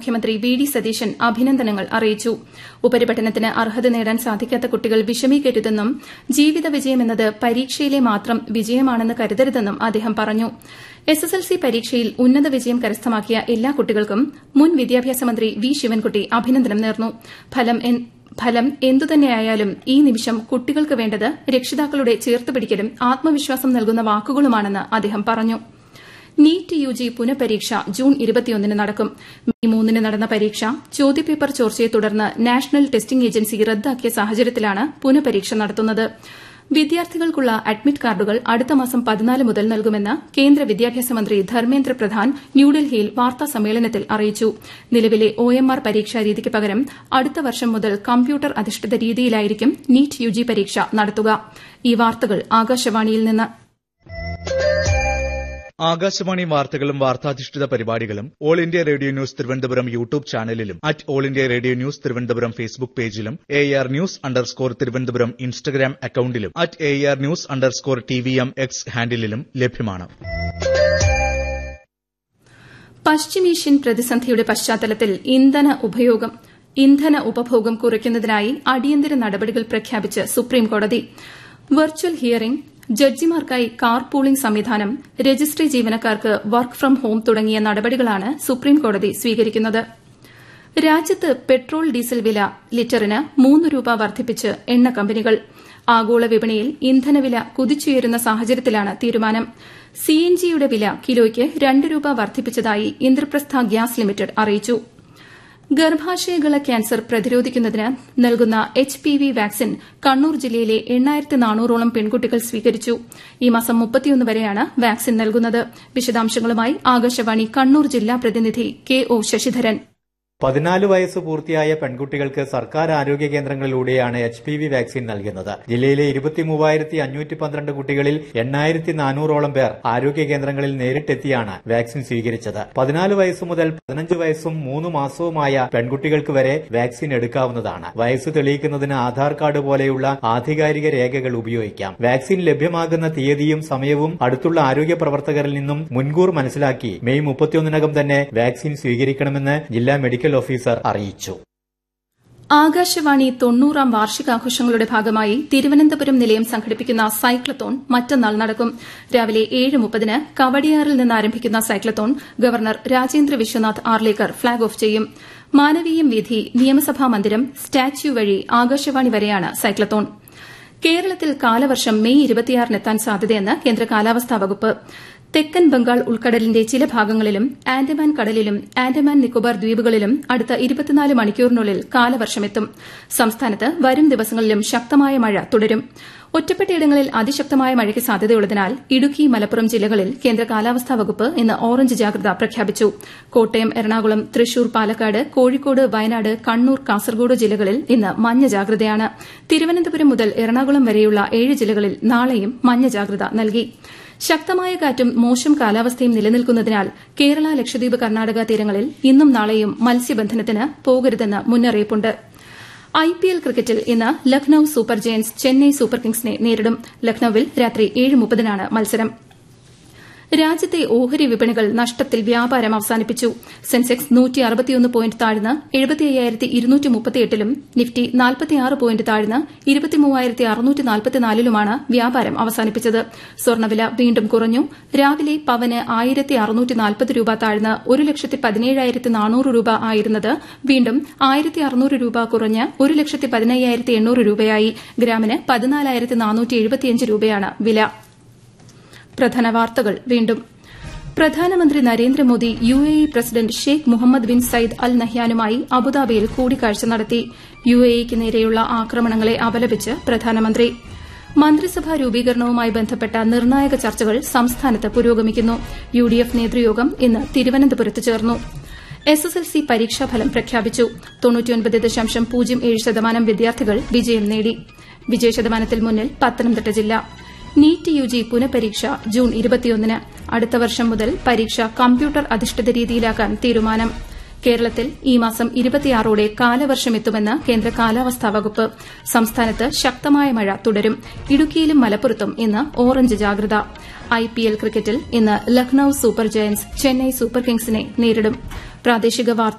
മുഖ്യമന്ത്രി V D Satheesan അഭിനന്ദനങ്ങൾ അറിയിച്ചു ഉപരിപഠനത്തിന് അർഹത നേടാൻ സാധിക്കാത്ത കുട്ടികൾ വിഷമിക്കരുതെന്നും ജീവിത വിജയമെന്നത് പരീക്ഷയിലെ മാത്രം വിജയമാണെന്ന് കരുതരുതെന്നും അദ്ദേഹം പറഞ്ഞു എസ്എസ്എൽസി പരീക്ഷയിൽ ഉന്നത വിജയം കരസ്ഥമാക്കിയ എല്ലാ കുട്ടികൾക്കും മുൻ വിദ്യാഭ്യാസ മന്ത്രി വി ശിവൻകുട്ടി അഭിനന്ദനം നേർന്നു ഫലം എന്തുതന്നെയായാലും ഈ നിമിഷം കുട്ടികൾക്ക് വേണ്ടത് രക്ഷിതാക്കളുടെ ചേർത്തുപിടിക്കലും ആത്മവിശ്വാസം നൽകുന്ന വാക്കുകളുമാണെന്ന് അദ്ദേഹം പറഞ്ഞു നീറ്റ് യുജി പുനഃപരീക്ഷ ജൂൺ ഇരുപത്തിയൊന്നിന് നടക്കും മെയ് മൂന്നിന് നടന്ന പരീക്ഷ ചോദ്യപേപ്പർ ചോർച്ചയെ തുടർന്ന് നാഷണൽ ടെസ്റ്റിംഗ് ഏജൻസി റദ്ദാക്കിയ സാഹചര്യത്തിലാണ് പുനഃപരീക്ഷ നടത്തുന്നത് വിദ്യാർത്ഥികൾക്കുള്ള അഡ്മിറ്റ് കാർഡുകൾ അടുത്ത മാസം പതിനാല് മുതൽ നൽകുമെന്ന് കേന്ദ്ര വിദ്യാഭ്യാസ മന്ത്രി ധർമ്മേന്ദ്ര പ്രധാൻ ന്യൂഡൽഹിയിൽ വാർത്താ സമ്മേളനത്തിൽ അറിയിച്ചു നിലവിലെ ഒഎംആർ പരീക്ഷാ രീതിക്ക് പകരം അടുത്ത വർഷം മുതൽ കമ്പ്യൂട്ടർ അധിഷ്ഠിത രീതിയിലായിരിക്കും നീറ്റ് യുജി പരീക്ഷ നടത്തുക ഈ വാർത്തകൾ ആകാശവാണിയിൽ നിന്ന് ആകാശവാണി വാർത്തകളും വാർത്താധിഷ്ഠിത പരിപാടികളും All India Radio News Thiruvananthapuram YouTube ചാനലിലും at All India Radio News Thiruvananthapuram Facebook പേജിലും A R news underscore Thiruvananthapuram Instagram അക്കൌണ്ടിലും at A R news underscore T V M X ഹാൻഡിലും ലഭ്യമാണ് പശ്ചിമേഷ്യൻ പ്രതിസന്ധിയുടെ പശ്ചാത്തലത്തിൽ ഇന്ധന ഉപയോഗം ഇന്ധന ഉപഭോഗം കുറയ്ക്കുന്നതിനായി അടിയന്തര നടപടികൾ പ്രഖ്യാപിച്ച് സുപ്രീംകോടതി വെർച്വൽ ഹിയറിംഗ് ജഡ്ജിമാർക്കായി കാർ പൂളിംഗ് സംവിധാനം രജിസ്ട്രി ജീവനക്കാർക്ക് വർക്ക് ഫ്രം ഹോം തുടങ്ങിയ നടപടികളാണ് സുപ്രീംകോടതി സ്വീകരിക്കുന്നത് രാജ്യത്ത് പെട്രോൾ ഡീസൽ വില ലിറ്ററിന് മൂന്ന് രൂപ വർദ്ധിപ്പിച്ച് എണ്ണ കമ്പനികൾ ആഗോള വിപണിയിൽ ഇന്ധനവില കുതിച്ചുയരുന്ന സാഹചര്യത്തിലാണ് തീരുമാനം സിഎൻജിയുടെ വില കിലോയ്ക്ക് രണ്ട് രൂപ വർദ്ധിപ്പിച്ചതായി ഇന്ദ്രപ്രസ്ഥ ഗ്യാസ് ലിമിറ്റഡ് അറിയിച്ചു ഗർഭാശയകള ക്യാൻസർ പ്രതിരോധിക്കുന്നതിന് നൽകുന്ന H P V vaccine Kannur ജില്ലയിലെ എണ്ണായിരത്തി നാനൂറോളം പെൺകുട്ടികൾ സ്വീകരിച്ചു ഈ മാസം മുപ്പത്തിയൊന്ന് വരെയാണ് വാക്സിൻ നൽകുന്നത് വിശദാംശങ്ങളുമായി ആകാശവാണി കണ്ണൂർ ജില്ലാ പ്രതിനിധി കെ ഒ ശശിധരൻ പതിനാല് വയസ്സ് പൂർത്തിയായ പെൺകുട്ടികൾക്ക് സർക്കാർ ആരോഗ്യ കേന്ദ്രങ്ങളിലൂടെയാണ് എച്ച് പി വി വാക്സിൻ നൽകുന്നത് ജില്ലയിലെ ഇരുപത്തി മൂവായിരത്തി അഞ്ഞൂറ്റി പന്ത്രണ്ട് കുട്ടികളിൽ എണ്ണായിരത്തി നാനൂറോളം പേർ ആരോഗ്യ കേന്ദ്രങ്ങളിൽ നേരിട്ടെത്തിയാണ് വാക്സിൻ സ്വീകരിച്ചത് പതിനാല് വയസ്സ് മുതൽ പതിനഞ്ച് വയസ്സും മൂന്ന് മാസവുമായ പെൺകുട്ടികൾക്ക് വരെ വാക്സിൻ എടുക്കാവുന്നതാണ് വയസ്സ് തെളിയിക്കുന്നതിന് ആധാർ കാർഡ് പോലെയുള്ള ആധികാരിക രേഖകൾ ഉപയോഗിക്കാം വാക്സിൻ ലഭ്യമാകുന്ന തീയതിയും സമയവും അടുത്തുള്ള ആരോഗ്യ പ്രവർത്തകരിൽ നിന്നും മുൻകൂർ മനസ്സിലാക്കി മെയ് മുപ്പത്തിയൊന്നിനകം തന്നെ വാക്സിൻ സ്വീകരിക്കണമെന്ന് ജില്ലാ മെഡിക്കൽ ഓഫീസർ അറിയിച്ചു ആകാശവാണി തൊണ്ണൂറാം വാർഷികാഘോഷങ്ങളുടെ ഭാഗമായി തിരുവനന്തപുരം നിലയം സംഘടിപ്പിക്കുന്ന സൈക്ലത്തോൺ മറ്റന്നാൾ നടക്കും രാവിലെ ഏഴ് മുപ്പതിന് കവടിയാറിൽ നിന്ന് ആരംഭിക്കുന്ന cyclothon governor Rajendra Vishwanath Arlekar flag off ചെയ്യും മാനവീയം വീഥി നിയമസഭാ മന്ദിരം സ്റ്റാച്യു വഴി ആകാശവാണി വരെയാണ് സൈക്ലത്തോൺ കേരളത്തിൽ കാലവർഷം മെയ് ഇരുപത്തിയാറിനെത്താൻ സാധ്യതയെന്ന് കേന്ദ്ര കാലാവസ്ഥാ വകുപ്പ് തെക്കൻ ബംഗാൾ ഉൾക്കടലിന്റെ ചില ഭാഗങ്ങളിലും ആൻഡമാൻ കടലിലും ആൻഡമാൻ നിക്കോബാർ ദ്വീപുകളിലും അടുത്ത ഇരുപത്തിനാല് മണിക്കൂറിനുള്ളിൽ കാലവർഷമെത്തും സംസ്ഥാനത്ത് വരും ദിവസങ്ങളിലും ശക്തമായ മഴ തുടരും ഒറ്റപ്പെട്ടയിടങ്ങളിൽ അതിശക്തമായ മഴയ്ക്ക് സാധ്യതയുള്ളതിനാൽ ഇടുക്കി മലപ്പുറം ജില്ലകളിൽ കേന്ദ്ര കാലാവസ്ഥാ വകുപ്പ് ഇന്ന് ഓറഞ്ച് ജാഗ്രത പ്രഖ്യാപിച്ചു കോട്ടയം എറണാകുളം തൃശൂർ പാലക്കാട് കോഴിക്കോട് വയനാട് കണ്ണൂർ കാസർഗോഡ് ജില്ലകളിൽ ഇന്ന് മഞ്ഞ ജാഗ്രതയാണ് തിരുവനന്തപുരം മുതൽ എറണാകുളം വരെയുള്ള ഏഴ് ജില്ലകളിൽ നാളെയും മഞ്ഞ ജാഗ്രത നൽകി ശക്തമായ കാറ്റും മോശം കാലാവസ്ഥയും നിലനിൽക്കുന്നതിനാൽ കേരള ലക്ഷദ്വീപ് കർണാടക തീരങ്ങളിൽ ഇന്നും നാളെയും മത്സ്യബന്ധനത്തിന് പോകരുതെന്ന് മുന്നറിയിപ്പുണ്ട് ഐപിഎൽ ക്രിക്കറ്റിൽ ഇന്ന് Lucknow super Giants Chennai super കിങ്സിനെ നേരിടും ലക്നൌവിൽ രാത്രി ഏഴ് മുപ്പതിനാണ് മത്സരം രാജ്യത്തെ ഓഹരി വിപണികൾ നഷ്ടത്തിൽ വ്യാപാരം അവസാനിപ്പിച്ചു സെൻസെക്സ് നൂറ്റി അറുപത്തിയൊന്ന് പോയിന്റ് താഴ്ന്ന് എഴുപത്തി അയ്യായിരത്തി ഇരുന്നൂറ്റി മുപ്പത്തിയെട്ടിലും നിഫ്റ്റി നാൽപ്പത്തിയാറ് പോയിന്റ് താഴ്ന്ന് ഇരുപത്തിമൂവായിരത്തി അറുന്നൂറ്റി നാൽപ്പത്തിനാലിലുമാണ് വ്യാപാരം അവസാനിപ്പിച്ചത് സ്വർണ്ണവില വീണ്ടും കുറഞ്ഞു രാവിലെ പവന് ആയിരത്തി അറുന്നൂറ്റി നാൽപ്പത് രൂപ താഴ്ന്ന് ഒരു ലക്ഷത്തി പതിനേഴായിരത്തി നാനൂറ് രൂപ ആയിരുന്നത് വീണ്ടും ആയിരത്തി അറുന്നൂറ് രൂപ കുറഞ്ഞ് ഒരു ലക്ഷത്തി പതിനയ്യായിരത്തി എണ്ണൂറ് രൂപയായി ഗ്രാമിന് പതിനാലായിരത്തി നാനൂറ്റി എഴുപത്തിയഞ്ച് രൂപയാണ് വില പ്രധാന വാർത്തകൾ വീണ്ടും പ്രധാനമന്ത്രി Narendra Modi U A E president Sheikh Mohammed bin Zayed Al നഹ്യാനുമായി അബുദാബിയിൽ കൂടിക്കാഴ്ച നടത്തി യു എ ഇക്ക് നേരെയുള്ള ആക്രമണങ്ങളെ അപലപിച്ച് പ്രധാനമന്ത്രി മന്ത്രിസഭാ രൂപീകരണവുമായി ബന്ധപ്പെട്ട നിർണായക ചർച്ചകൾ സംസ്ഥാനത്ത് പുരോഗമിക്കുന്നു യു ഡി എഫ് നേതൃയോഗം ഇന്ന് തിരുവനന്തപുരത്ത് ചേർന്നു എസ് എസ് എൽ സി പരീക്ഷാഫലം പ്രഖ്യാപിച്ചു തൊണ്ണൂറ്റിയൊൻപത് ദശാംശം പൂജ്യം ഏഴ് ശതമാനം വിദ്യാർത്ഥികൾ വിജയം നേടി വിജയശതമാനത്തിൽ മുന്നിൽ പത്തനംതിട്ട ജില്ല നീറ്റ് യു ജി പുനഃപരീക്ഷ ജൂൺ ഇരുപത്തിയൊന്നിന് അടുത്ത വർഷം മുതൽ പരീക്ഷ കമ്പ്യൂട്ടർ അധിഷ്ഠിത രീതിയിലാക്കാൻ തീരുമാനം കേരളത്തിൽ ഈ മാസം ഇരുപത്തിയാറോടെ കാലവർഷമെത്തുമെന്ന് കേന്ദ്ര കാലാവസ്ഥാ വകുപ്പ് സംസ്ഥാനത്ത് ശക്തമായ മഴ തുടരും ഇടുക്കിയിലും മലപ്പുറത്തും ഇന്ന് ഓറഞ്ച് ജാഗ്രത ഐപിഎൽ ക്രിക്കറ്റിൽ ഇന്ന് Lucknow super Giants Chennai super കിങ്സിനെ നേരിടും പ്രാദേശിക